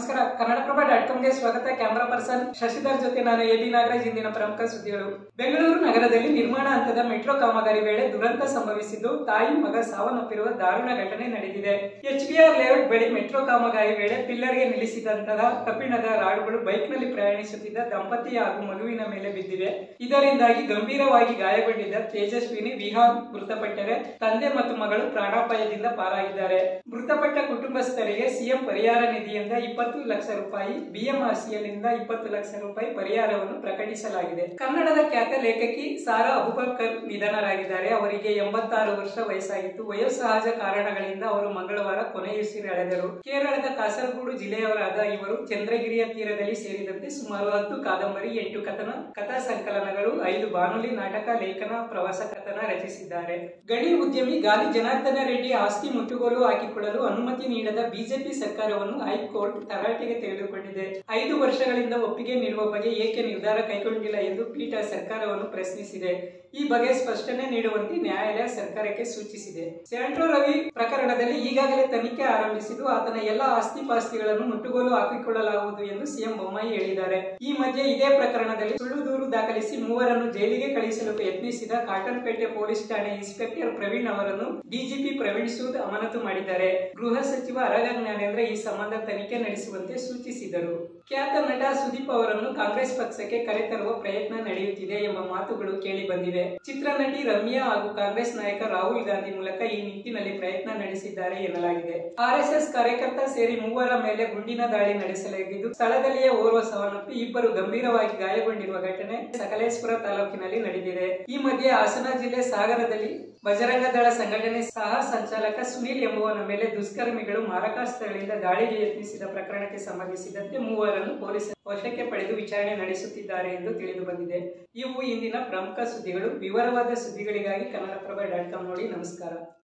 ನಮಸ್ಕಾರ ಕನ್ನಡಪ್ರಭ ಡಾಟ್ ಕಾಮ್ಗೆ ಸ್ವಾಗತ camera person Shashidhar ಜೊತೆ ನಾನು ಎ ಬಿ ನಾಗರಾಜ್ ಇಂದಿನ ಪ್ರಮುಖ ಸುದ್ದಿಗಳು ಬೆಂಗಳೂರು ನಗರದಲ್ಲಿ ನಿರ್ಮಾಣ ಹಂತದ ಮೆಟ್ರೋ ಕಾಮಗಾರಿ ವೇಳೆ ದುರಂತ ಸಂಭವಿಸಿದ್ದು ತಾಯಿ ಮಗ ಸಾವನ್ನಪ್ಪಿರುವ ದಾರುಣ ಘಟನೆ ನಡೆದಿದೆ ಎಚ್ಬಿಆರ್ ಲೇಔಟ್ ಬಳಿ ಮೆಟ್ರೋ ಕಾಮಗಾರಿ ವೇಳೆ ಪಿಲ್ಲರ್ಗೆ ನಿಲ್ಲಿಸಿದಂತಹ ಕಬ್ಬಿಣದ ರಾಡುಗಳು ಬೈಕ್ನಲ್ಲಿ ಪ್ರಯಾಣಿಸುತ್ತಿದ್ದ ದಂಪತಿ ಹಾಗೂ ಮಗುವಿನ ಮೇಲೆ ಬಿದ್ದಿವೆ ಇದರಿಂದಾಗಿ ಗಂಭೀರವಾಗಿ ಗಾಯಗೊಂಡಿದ್ದ ತೇಜಸ್ವಿನಿ ವಿಹಾನ್ ಮೃತಪಟ್ಟರೆ ತಂದೆ ಮತ್ತು ಮಗಳು ಪ್ರಾಣಾಪಾಯದಿಂದ ಪಾರಾಗಿದ್ದಾರೆ ಮೃತಪಟ್ಟ ಕುಟುಂಬಸ್ಥರಿಗೆ ಸಿಎಂ ಪರಿಹಾರ ನಿಧಿಯಿಂದ ಇಪ್ಪತ್ತು ಲಕ್ಷ ರೂಪಾಯಿ ಬಿಎಂಆರ್ಸಿಎಲ್ನಿಂದ ಇಪ್ಪತ್ತು ಲಕ್ಷ ರೂಪಾಯಿ ಪರಿಹಾರವನ್ನು ಪ್ರಕಟಿಸಲಾಗಿದೆ ಕನ್ನಡದ ಖ್ಯಾತ ಲೇಖಕಿ ಸಾರಾ ಅಬುಬಕರ್ ನಿಧನರಾಗಿದ್ದಾರೆ ಅವರಿಗೆ ಎಂಬತ್ತಾರು ವರ್ಷ ವಯಸ್ಸಾಗಿತ್ತು ವಯೋಸಹಜ ಕಾರಣಗಳಿಂದ ಅವರು ಮಂಗಳವಾರ ಕೊನೆಯುಸಿರೆಳೆದರು ಕೇರಳದ ಕಾಸರಗೋಡು ಜಿಲ್ಲೆಯವರಾದ ಇವರು ಚಂದ್ರಗಿರಿಯ ತೀರದಲ್ಲಿ ಸೇರಿದಂತೆ ಸುಮಾರು ಹತ್ತು ಕಾದಂಬರಿ ಎಂಟು ಕಥನ ಕಥಾ ಸಂಕಲನಗಳು ಐದು ಬಾನುಲಿ ನಾಟಕ ಲೇಖನ ಪ್ರವಾಸ ಕಥನ ರಚಿಸಿದ್ದಾರೆ ಗಣಿ ಉದ್ಯಮಿ ಗಾಲಿ ಜನಾರ್ದನ ರೆಡ್ಡಿ ಆಸ್ತಿ ಮುಟ್ಟುಗೋಲು ಹಾಕಿಕೊಳ್ಳಲು ಅನುಮತಿ ನೀಡದ ಬಿಜೆಪಿ ಸರ್ಕಾರವನ್ನು ಹೈಕೋರ್ಟ್ ತರಾಟೆಗೆ ತೆಗೆದುಕೊಂಡಿದೆ ಐದು ವರ್ಷಗಳಿಂದ ಒಪ್ಪಿಗೆ ನೀಡುವ ಬಗ್ಗೆ ಏಕೆ ನಿರ್ಧಾರ ಕೈಗೊಂಡಿಲ್ಲ ಎಂದು ಪೀಠ ಸರ್ಕಾರವನ್ನು ಪ್ರಶ್ನಿಸಿದೆ ಈ ಬಗ್ಗೆ ಸ್ಪಷ್ಟನೆ ನೀಡುವಂತೆ ನ್ಯಾಯಾಲಯ ಸರ್ಕಾರಕ್ಕೆ ಸೂಚಿಸಿದೆ ಸ್ಯಾಂಟ್ರೋ ರವಿ ಪ್ರಕರಣದಲ್ಲಿ ಈಗಾಗಲೇ ತನಿಖೆ ಆರಂಭಿಸಿದ್ದು ಆತನ ಎಲ್ಲ ಆಸ್ತಿ ಪಾಸ್ತಿಗಳನ್ನು ಮುಟ್ಟುಗೋಲು ಹಾಕಿಕೊಳ್ಳಲಾಗುವುದು ಎಂದು ಸಿಎಂ ಬೊಮ್ಮಾಯಿ ಹೇಳಿದ್ದಾರೆ ಈ ಮಧ್ಯೆ ಇದೇ ಪ್ರಕರಣದಲ್ಲಿ ಸುಳ್ಳು ದೂರು ದಾಖಲಿಸಿ ಮೂವರನ್ನು ಜೈಲಿಗೆ ಕಳುಹಿಸಲು ಯತ್ನಿಸಿದ ಕಾಟನ್ಪೇಟೆ ಪೊಲೀಸ್ ಠಾಣೆ ಇನ್ಸ್ಪೆಕ್ಟರ್ ಪ್ರವೀಣ್ ಅವರನ್ನು ಡಿಜಿಪಿ ಪ್ರವೀಣ್ ಸೂದ್ ಅಮಾನತು ಮಾಡಿದ್ದಾರೆ ಗೃಹ ಸಚಿವ ಅರಗ ಜ್ಞಾನೇಂದ್ರ ಈ ಸಂಬಂಧ ತನಿಖೆ ನಡೆಸುವಂತೆ ಸೂಚಿಸಿದರು ಖ್ಯಾತ ನಟ ಸುದೀಪ್ ಅವರನ್ನು ಕಾಂಗ್ರೆಸ್ ಪಕ್ಷಕ್ಕೆ ಕರೆತರುವ ಪ್ರಯತ್ನ ನಡೆಯುತ್ತಿದೆ ಎಂಬ ಮಾತುಗಳು ಕೇಳಿ ಬಂದಿವೆ ಚಿತ್ರನಟಿ ರಮ್ಯಾ ಹಾಗೂ ಕಾಂಗ್ರೆಸ್ ನಾಯಕ ರಾಹುಲ್ ಗಾಂಧಿ ಮೂಲಕ ಈ ನಿಟ್ಟಿನಲ್ಲಿ ಪ್ರಯತ್ನ ನಡೆಸಿದ್ದಾರೆ ಎನ್ನಲಾಗಿದೆ ಆರ್ಎಸ್ಎಸ್ ಕಾರ್ಯಕರ್ತ ಸೇರಿ ಮೂವರ ಮೇಲೆ ಗುಂಡಿನ ದಾಳಿ ನಡೆಸಲಾಗಿದ್ದು ಸ್ಥಳದಲ್ಲಿಯೇ ಓರ್ವ ಸಾವನ್ನಪ್ಪಿ ಇಬ್ಬರು ಗಂಭೀರವಾಗಿ ಗಾಯಗೊಂಡಿರುವ ಘಟನೆ ಸಕಲೇಶ್ಪುರ ತಾಲೂಕಿನಲ್ಲಿ ನಡೆದಿದೆ ಈ ಮಧ್ಯೆ ಹಾಸನ ಜಿಲ್ಲೆ ಸಾಗರದಲ್ಲಿ ಬಜರಂಗ ದಳ ಸಂಘಟನೆ ಸಹ ಸಂಚಾಲಕ ಸುನೀಲ್ ಎಂಬುವನ ಮೇಲೆ ದುಷ್ಕರ್ಮಿಗಳು ಮಾರಕಾಸ್ತ್ರಗಳಿಂದ ದಾಳಿಗೆ ಯತ್ನಿಸಿದ ಪ್ರಕರಣಕ್ಕೆ ಸಂಬಂಧಿಸಿದಂತೆ ಮೂವರನ್ನು ಪೊಲೀಸರು ವಶಕ್ಕೆ ಪಡೆದು ವಿಚಾರಣೆ ನಡೆಸುತ್ತಿದ್ದಾರೆ ಎಂದು ತಿಳಿದು ಬಂದಿದೆ ಇವು ಇಂದಿನ ಪ್ರಮುಖ ಸುದ್ದಿಗಳು ವಿವರವಾದ ಸುದ್ದಿಗಳಿಗಾಗಿ ಕನ್ನಡಪ್ರಭ ಡಾಟ್ ಕಾಮ್ ನೋಡಿ ನಮಸ್ಕಾರ